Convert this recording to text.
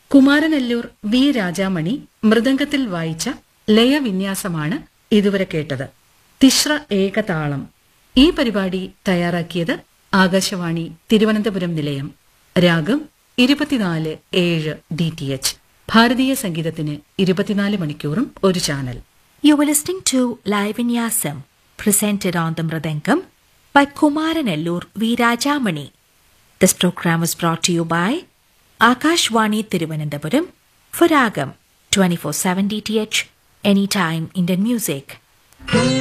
Kumaranellur V Rajamani മൃദംഗത്തിൽ വായിച്ച ലയവിന്യാസമാണ് ഇതുവരെ കേട്ടത് തിശ്ര ഏകതാളം ഈ പരിപാടി തയ്യാറാക്കിയത് ആകാശവാണി തിരുവനന്തപുരം നിലയം രാഗം ഇരുപത്തിനാല് ഏഴ് ഡി ടി എച്ച് ഭാരതീയ സംഗീതത്തിന് ഇരുപത്തിനാല് മണിക്കൂറും ഒരു channel You were listening to Live Vinyasam, presented on the Mridangam by Kumaranellur V. Rajamani. This program was brought to you by Akashwani Tiruvananthapuram for Ragam 24-7 DTH, anytime Indian music.